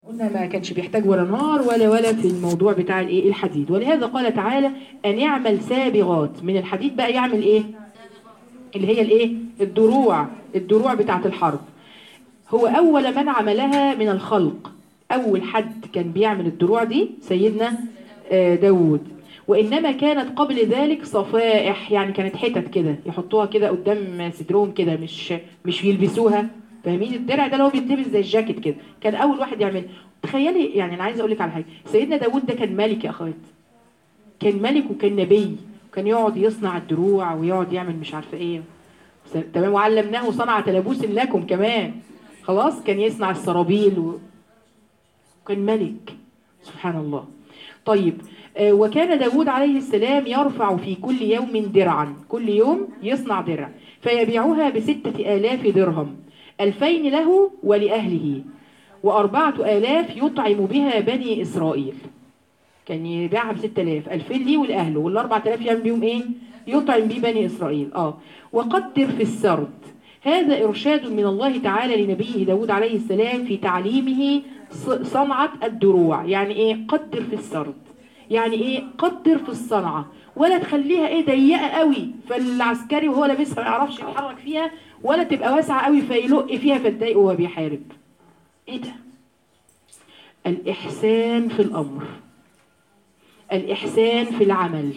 قلنا ما كانش بيحتاج ولا نار ولا ولا في الموضوع بتاع الايه الحديد ولهذا قال تعالى ان يعمل سابغات من الحديد بقى يعمل ايه اللي هي الايه الدروع الدروع بتاعه الحرب هو اول من عملها من الخلق اول حد كان بيعمل الدروع دي سيدنا آه، داود وانما كانت قبل ذلك صفائح يعني كانت حتت كده يحطوها كده قدام صدرهم كده مش مش يلبسوها فاهمين الدرع ده اللي هو بيتلبس زي الجاكيت كده كان اول واحد يعمل تخيلي يعني انا عايزه اقول لك على حاجه سيدنا داود ده كان ملك يا اخوات كان ملك وكان نبي وكان يقعد يصنع الدروع ويقعد يعمل مش عارفه ايه س- تمام وعلمناه صنعة لبوس لكم كمان خلاص كان يصنع السرابيل و... وكان ملك سبحان الله طيب آه، وكان داود عليه السلام يرفع في كل يوم درعا كل يوم يصنع درع فيبيعها بستة آلاف درهم ألفين له ولأهله وأربعة آلاف يطعم بها بني إسرائيل كان يبيعها ب 6000 2000 ليه ولاهله وال 4000 يعمل بيهم ايه يطعم بيه بني اسرائيل اه وقدر في السرد هذا ارشاد من الله تعالى لنبيه داود عليه السلام في تعليمه ص- صنعه الدروع يعني ايه قدر في السرد يعني ايه قدر في الصنعه ولا تخليها ايه ضيقه قوي فالعسكري وهو لابسها ما يعرفش يتحرك فيها ولا تبقى واسعه قوي فيلق فيها فتضايقه وهو بيحارب ايه ده الاحسان في الامر الإحسان في العمل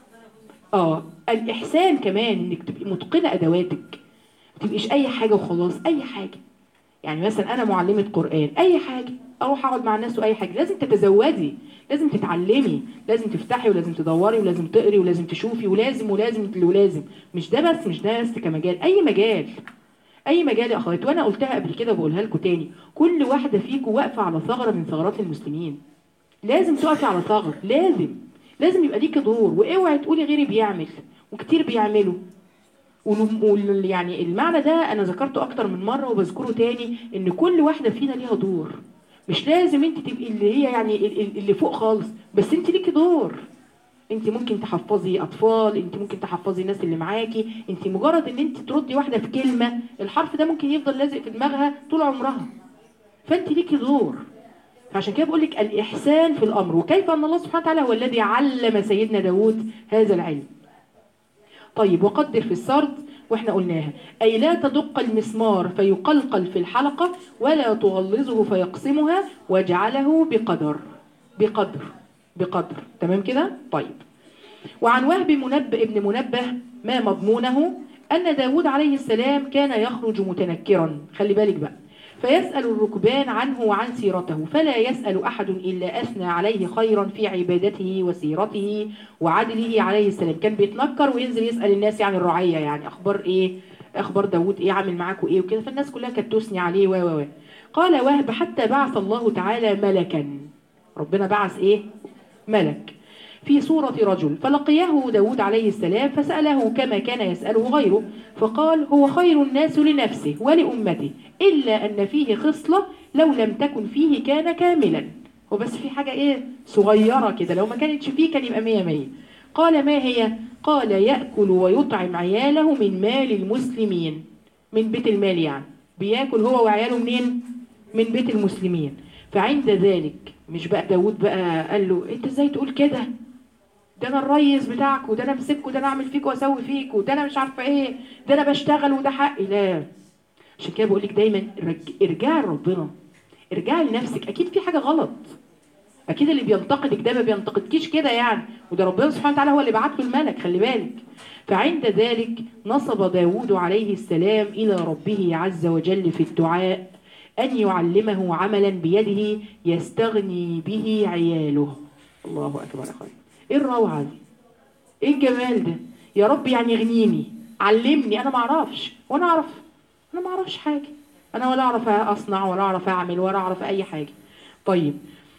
اه الإحسان كمان إنك تبقي متقنة أدواتك ما تبقيش أي حاجة وخلاص أي حاجة يعني مثلا أنا معلمة قرآن أي حاجة أروح أقعد مع الناس وأي حاجة لازم تتزودي لازم تتعلمي لازم تفتحي ولازم تدوري ولازم تقري ولازم تشوفي ولازم ولازم ولازم مش ده بس مش ده بس كمجال أي مجال اي مجال يا اخوات وانا قلتها قبل كده وبقولها لكم تاني كل واحده فيكم واقفه على ثغره من ثغرات المسلمين لازم تقفي على ثغر لازم لازم يبقى ليكي دور واوعي تقولي غيري بيعمل وكتير بيعملوا ون- وال- يعني المعنى ده انا ذكرته اكتر من مره وبذكره تاني ان كل واحده فينا ليها دور مش لازم انت تبقي اللي هي يعني ال- ال- اللي فوق خالص بس انت ليكي دور انت ممكن تحفظي اطفال انت ممكن تحفظي الناس اللي معاكي انت مجرد ان انت تردي واحده في كلمه الحرف ده ممكن يفضل لازق في دماغها طول عمرها فانت ليكي دور فعشان كده بقول لك الإحسان في الأمر وكيف أن الله سبحانه وتعالى هو الذي علم سيدنا داود هذا العلم طيب وقدر في السرد واحنا قلناها أي لا تدق المسمار فيقلقل في الحلقة ولا تغلظه فيقسمها واجعله بقدر بقدر بقدر تمام كده طيب وعن وهب منبه ابن منبه ما مضمونه أن داود عليه السلام كان يخرج متنكرا خلي بالك بقى فيسأل الركبان عنه وعن سيرته فلا يسأل أحد إلا أثنى عليه خيرا في عبادته وسيرته وعدله عليه السلام كان بيتنكر وينزل يسأل الناس عن الرعية يعني أخبار إيه أخبار داود إيه عامل معاكم إيه وكده فالناس كلها كانت تثني عليه و و و قال وهب حتى بعث الله تعالى ملكا ربنا بعث إيه ملك في صورة رجل فلقيه داود عليه السلام فسأله كما كان يسأله غيره فقال هو خير الناس لنفسه ولأمته إلا أن فيه خصلة لو لم تكن فيه كان كاملا هو بس في حاجة إيه صغيرة كده لو ما كانتش فيه كان يبقى مية مية قال ما هي قال يأكل ويطعم عياله من مال المسلمين من بيت المال يعني بياكل هو وعياله منين من بيت المسلمين فعند ذلك مش بقى داود بقى قال له انت ازاي تقول كده ده انا الريس بتاعك وده انا امسكه وده انا اعمل فيك واسوي فيك وده انا مش عارفه ايه ده انا بشتغل وده حقي لا عشان كده بقول لك دايما رج- ارجعي لربنا ارجعي لنفسك اكيد في حاجه غلط اكيد اللي بينتقدك ده ما بينتقدكيش كده يعني وده ربنا سبحانه وتعالى هو اللي بعت له الملك خلي بالك فعند ذلك نصب داود عليه السلام الى ربه عز وجل في الدعاء ان يعلمه عملا بيده يستغني به عياله الله اكبر يا اخويا ايه الروعه دي ايه الجمال ده يا رب يعني اغنيني علمني انا ما اعرفش وانا اعرف انا ما اعرفش حاجه انا ولا اعرف اصنع ولا اعرف اعمل ولا اعرف اي حاجه طيب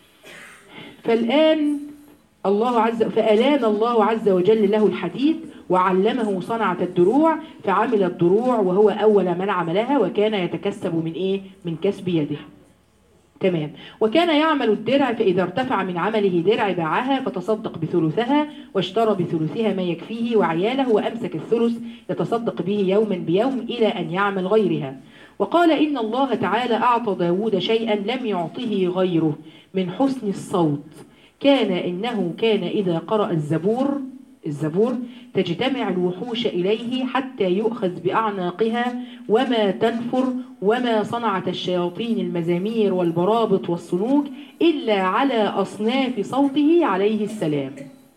فالان الله عز فألان الله عز وجل له الحديد وعلمه صنعة الدروع فعمل الدروع وهو أول من عملها وكان يتكسب من إيه؟ من كسب يده تمام وكان يعمل الدرع فإذا ارتفع من عمله درع باعها فتصدق بثلثها واشترى بثلثها ما يكفيه وعياله وأمسك الثلث يتصدق به يوما بيوم إلى أن يعمل غيرها وقال إن الله تعالى أعطى داود شيئا لم يعطه غيره من حسن الصوت كان إنه كان إذا قرأ الزبور الزبور تجتمع الوحوش إليه حتى يؤخذ بأعناقها وما تنفر وما صنعت الشياطين المزامير والبرابط والصنوج إلا على أصناف صوته عليه السلام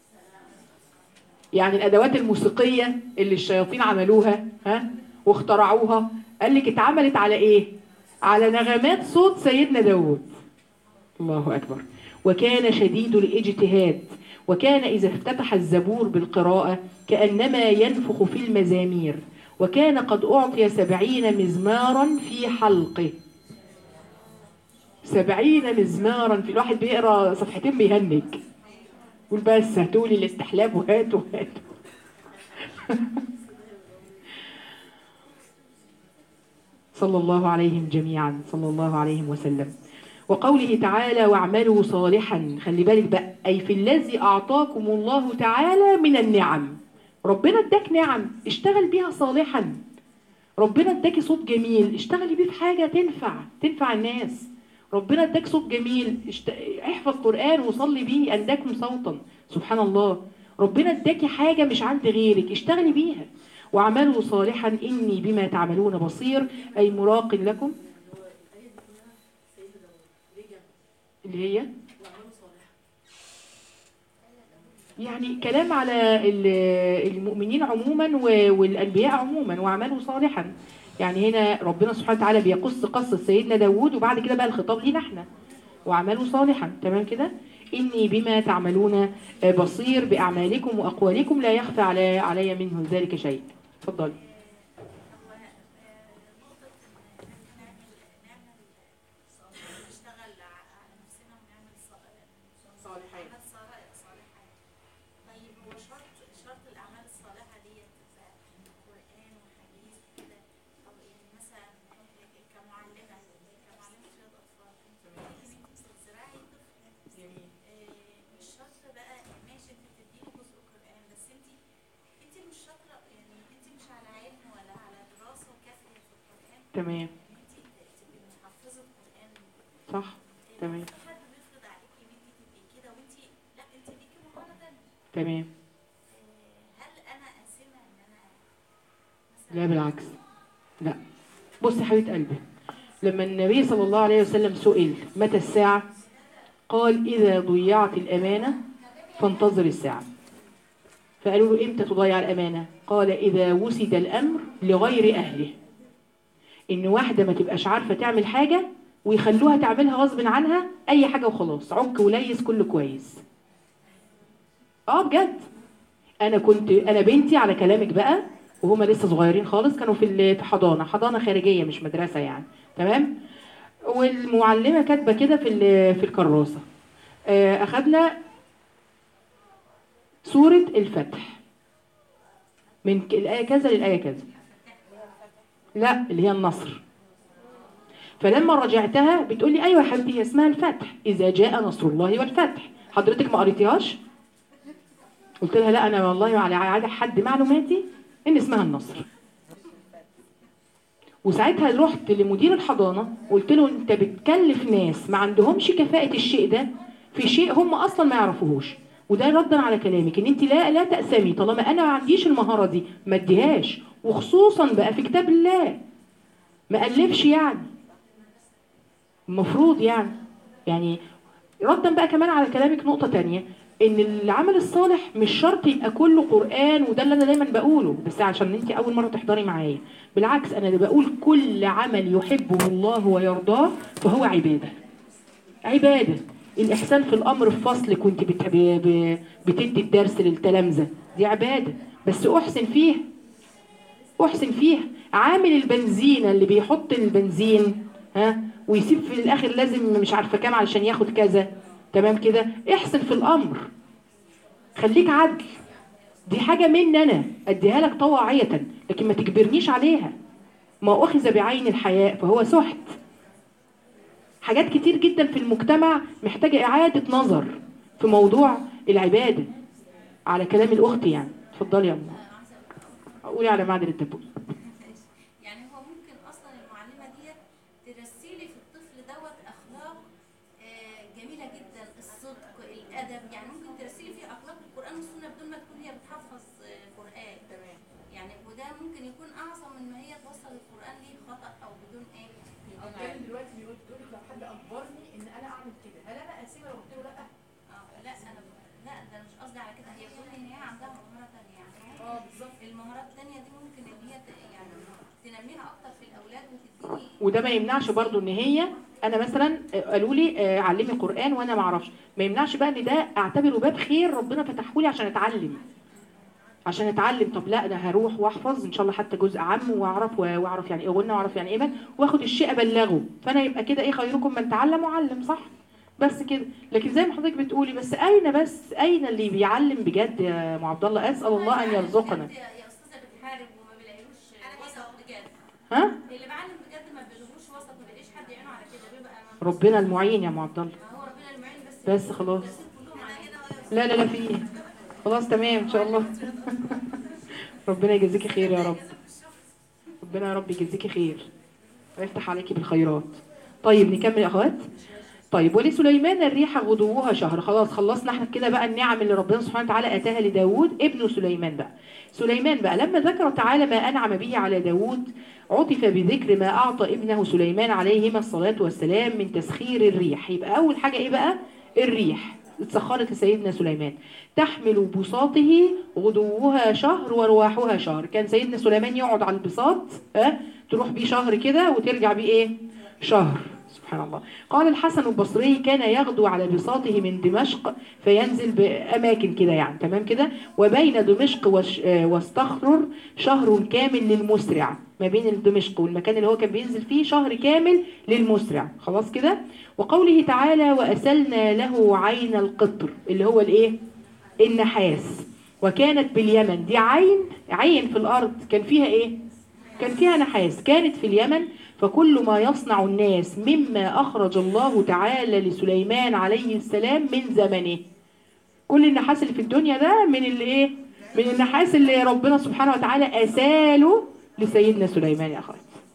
يعني الأدوات الموسيقية اللي الشياطين عملوها ها واخترعوها قال لك اتعملت على إيه؟ على نغمات صوت سيدنا داود الله أكبر وكان شديد الاجتهاد وكان إذا افتتح الزبور بالقراءة كأنما ينفخ في المزامير وكان قد أعطي سبعين مزمارا في حلقه سبعين مزمارا في الواحد بيقرا صفحتين بيهنج يقول بس هاتولي الاستحلاب وهاتوا هاتوا صلى الله عليهم جميعا صلى الله عليهم وسلم وقوله تعالى واعملوا صالحا خلي بالك بقى أي في الذي أعطاكم الله تعالى من النعم ربنا اداك نعم اشتغل بيها صالحا ربنا اداكي صوت جميل اشتغلي بيه في حاجة تنفع تنفع الناس ربنا اداك صوت جميل اشت... احفظ قرآن وصلي بيه أنداكم صوتا سبحان الله ربنا اداكي حاجة مش عند غيرك اشتغلي بيها واعملوا صالحا إني بما تعملون بصير أي مراق لكم اللي هي يعني كلام على ال- المؤمنين عموما و- والأنبياء عموما واعملوا صالحا يعني هنا ربنا سبحانه وتعالى بيقص قصة سيدنا داود وبعد كده بقى الخطاب لينا احنا واعملوا صالحا تمام كده إني بما تعملون بصير بأعمالكم وأقوالكم لا يخفى علي, علي منه ذلك شيء اتفضلي نشتغل على نفسنا ونعمل صالحين. أعمال صالحة صالحة طيب هو شرط شرط الأعمال الصالحة دي تبقى قرآن وحديث كده طب يعني مثلا كمعلمة كمعلمة رياض أطفال أنت بتزرعي طفل آه، مش شرط بقى ماشي أنت بتديني جزء قرآن بس أنت أنت مش شاطرة يعني أنت مش على علم ولا على دراسة كافية في القرآن تمام إن أنت تبقي محفظة قرآن صح تمام في حد بيفرض عليكي ان انت تبقي كده وانت لا انت ليكي مهاره تانية تمام آه، هل انا قاسمه ان انا مثلا لا بالعكس لا بص يا حبيبه قلبي لما النبي صلى الله عليه وسلم سئل متى الساعة قال إذا ضيعت الأمانة فانتظر الساعة فقالوا له إمتى تضيع الأمانة قال إذا وسد الأمر لغير أهله إن واحدة ما تبقاش عارفة تعمل حاجة ويخلوها تعملها غصب عنها أي حاجة وخلاص عك وليس كله كويس اه بجد انا كنت انا بنتي على كلامك بقى وهما لسه صغيرين خالص كانوا في ال- في حضانه حضانه خارجيه مش مدرسه يعني تمام والمعلمه كاتبه كده في ال- في الكراسه آه، اخدنا سوره الفتح من ك- الايه كذا للايه كذا لا اللي هي النصر فلما رجعتها بتقول لي ايوه يا حبيبتي هي اسمها الفتح اذا جاء نصر الله والفتح حضرتك ما قريتيهاش قلت لها لا انا والله على على حد معلوماتي ان اسمها النصر وساعتها رحت لمدير الحضانه قلت له انت بتكلف ناس ما عندهمش كفاءه الشيء ده في شيء هم اصلا ما يعرفوهوش وده ردا على كلامك ان انت لا لا تأسمي طالما انا ما عنديش المهاره دي ما اديهاش وخصوصا بقى في كتاب الله ما الفش يعني المفروض يعني يعني ردا بقى كمان على كلامك نقطة تانية ان العمل الصالح مش شرط يبقى كله قرآن وده اللي انا دايما بقوله بس عشان انت اول مرة تحضري معايا بالعكس انا اللي بقول كل عمل يحبه الله ويرضاه فهو عبادة عبادة الإحسان في الأمر في فصلك وانت بت... ب... ب... بتدي الدرس للتلامذة دي عبادة بس أحسن فيها أحسن فيها عامل البنزينة اللي بيحط البنزين ها ويسيب في الآخر لازم مش عارفة كام علشان ياخد كذا تمام كده احسن في الأمر خليك عدل دي حاجة مني أنا أديها لك طواعية لكن ما تجبرنيش عليها ما أخذ بعين الحياء فهو سحت حاجات كتير جدا في المجتمع محتاجة إعادة نظر في موضوع العبادة على كلام الأخت يعني اتفضلي يا أم قولي على معدن الدبوس يعني هو ممكن اصلا المعلمه دي يعني ممكن ترسلي فيه اخلاق القران والسنه بدون ما تكون هي بتحفظ آه، قران تمام يعني وده ممكن يكون اعظم من ما هي توصل القران ليه خطا او بدون ايه بدون كان علم دلوقتي بيقول بتقول لك لو حد اجبرني ان انا اعمل كده هل انا اسيبها لو قلت له لا؟ اه لا انا لا ده مش قصدي على كده هي بتقول ان هي عندها مهاره تانية يعني اه بالظبط المهارات التانية دي ممكن ان هي ت- يعني تنميها اكتر في الاولاد وتديني وده ما يمنعش برضو ان هي انا مثلا آه، قالوا لي آه، علمي قران وانا ما اعرفش ما يمنعش بقى ان ده اعتبره باب خير ربنا فتحه لي عشان اتعلم عشان اتعلم طب لا ده هروح واحفظ ان شاء الله حتى جزء عام واعرف واعرف يعني ايه غنى واعرف يعني ايه بل واخد الشيء ابلغه فانا يبقى كده ايه خيركم من تعلم وعلم صح بس كده لكن زي ما حضرتك بتقولي بس اين بس اين اللي بيعلم بجد يا ام عبد الله اسال الله ان يرزقنا بجد يا استاذه بتحارب وما بيلاقيلوش وسط بجد ها اللي بعلم بجد ما بيلاقيلوش وسط ما بيلاقيش حد يعينه على كده بيبقى ما ربنا المعين يا ام عبد الله ما هو ربنا المعين بس بس خلاص المدرسين كلهم على كده لا لا لا في ايه خلاص تمام ان شاء الله ربنا يجزيكي خير يا رب ربنا يا رب يجزيكي خير ويفتح عليكي بالخيرات طيب نكمل يا اخوات طيب ولسليمان الريح غدوها شهر خلاص خلصنا احنا كده بقى النعم اللي ربنا سبحانه وتعالى اتاها لداود ابن سليمان بقى سليمان بقى لما ذكر تعالى ما انعم به على داود عطف بذكر ما اعطى ابنه سليمان عليهما الصلاه والسلام من تسخير الريح يبقى اول حاجه ايه بقى الريح اتسخرت لسيدنا سليمان تحمل بساطه غدوها شهر ورواحها شهر كان سيدنا سليمان يقعد على البساط ها تروح بيه شهر كده وترجع بيه ايه شهر سبحان الله قال الحسن البصري كان يغدو على بساطه من دمشق فينزل بأماكن كده يعني تمام كده وبين دمشق وش- آه، واستخرر شهر كامل للمسرع ما بين دمشق والمكان اللي هو كان بينزل فيه شهر كامل للمسرع خلاص كده وقوله تعالى وأسلنا له عين القطر اللي هو الايه النحاس وكانت باليمن دي عين عين في الأرض كان فيها ايه كان فيها نحاس كانت في اليمن فكل ما يصنع الناس مما أخرج الله تعالى لسليمان عليه السلام من زمنه كل النحاس اللي في الدنيا ده من الايه من النحاس اللي ربنا سبحانه وتعالى أساله لسيدنا سليمان يا أخوات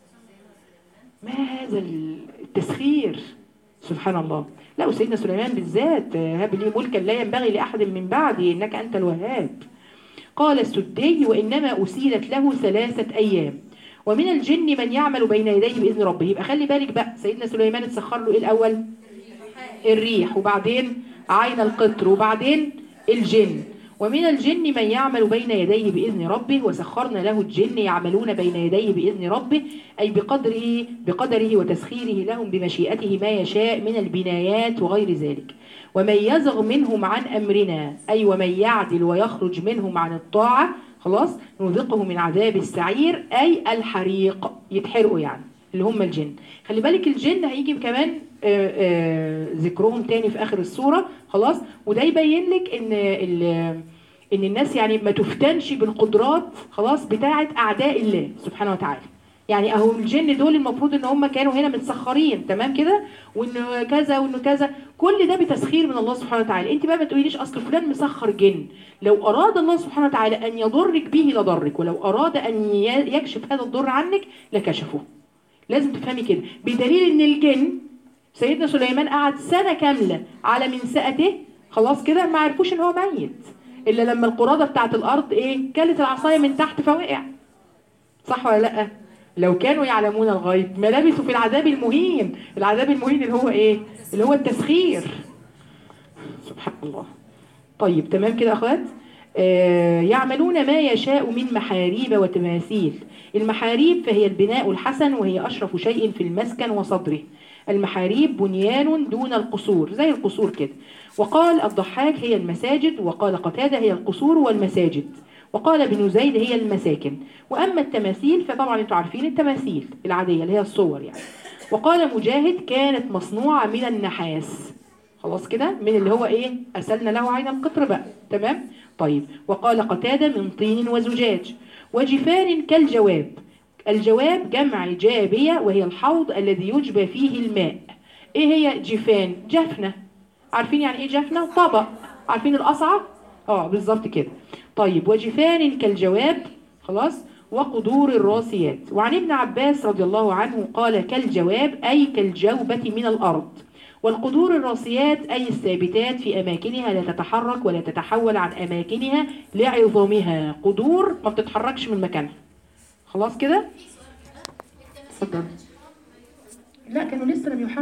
ما هذا التسخير سبحان الله لا وسيدنا سليمان بالذات هب لي ملكا لا ينبغي لأحد من بعدي إنك أنت الوهاب قال السدي وإنما أسيلت له ثلاثة أيام ومن الجن من يعمل بين يديه بإذن ربه يبقى خلي بالك بقى سيدنا سليمان اتسخر له إيه الأول الريح وبعدين عين القطر وبعدين الجن ومن الجن من يعمل بين يديه بإذن ربه وسخرنا له الجن يعملون بين يديه بإذن ربه أي بقدره بقدره وتسخيره لهم بمشيئته ما يشاء من البنايات وغير ذلك ومن يزغ منهم عن أمرنا أي ومن يعدل ويخرج منهم عن الطاعة خلاص نذقه من عذاب السعير أي الحريق يتحرقوا يعني اللي هم الجن خلي بالك الجن هيجي كمان آه، آه، ذكرهم تاني في آخر السورة خلاص وده يبين لك إن ال- إن الناس يعني ما تفتنش بالقدرات خلاص بتاعة أعداء الله سبحانه وتعالى يعني اهو الجن دول المفروض ان هم كانوا هنا متسخرين تمام كده وانه كذا وانه كذا كل ده بتسخير من الله سبحانه وتعالى انت بقى ما تقوليش اصل فلان مسخر جن لو اراد الله سبحانه وتعالى ان يضرك به لضرك ولو اراد ان ي- يكشف هذا الضر عنك لكشفه لازم تفهمي كده بدليل ان الجن سيدنا سليمان قعد سنه كامله على منسأته خلاص كده ما عرفوش ان هو ميت الا لما القراده بتاعت الارض ايه كلت العصايه من تحت فوقع صح ولا لا لو كانوا يعلمون الغيب ما لبثوا في العذاب المهين العذاب المهين اللي هو ايه اللي هو التسخير سبحان الله طيب تمام كده يا اخوات آه يعملون ما يشاء من محاريب وتماثيل المحاريب فهي البناء الحسن وهي اشرف شيء في المسكن وصدره المحاريب بنيان دون القصور زي القصور كده وقال الضحاك هي المساجد وقال قتادة هي القصور والمساجد وقال ابن زيد هي المساكن وأما التماثيل فطبعا انتوا عارفين التماثيل العادية اللي هي الصور يعني وقال مجاهد كانت مصنوعة من النحاس خلاص كده من اللي هو ايه أسلنا له عين القطر بقى تمام طيب وقال قتادة من طين وزجاج وجفان كالجواب الجواب جمع جابية وهي الحوض الذي يجبى فيه الماء ايه هي جفان جفنة عارفين يعني ايه جفنة طبق عارفين القصعة اه بالظبط كده طيب وجفان كالجواب خلاص وقدور الراسيات وعن ابن عباس رضي الله عنه قال كالجواب أي كالجوبة من الأرض والقدور الراسيات أي الثابتات في أماكنها لا تتحرك ولا تتحول عن أماكنها لعظامها قدور ما بتتحركش من مكانها خلاص كده؟ اتفضل لا كانوا لسه لم يحرك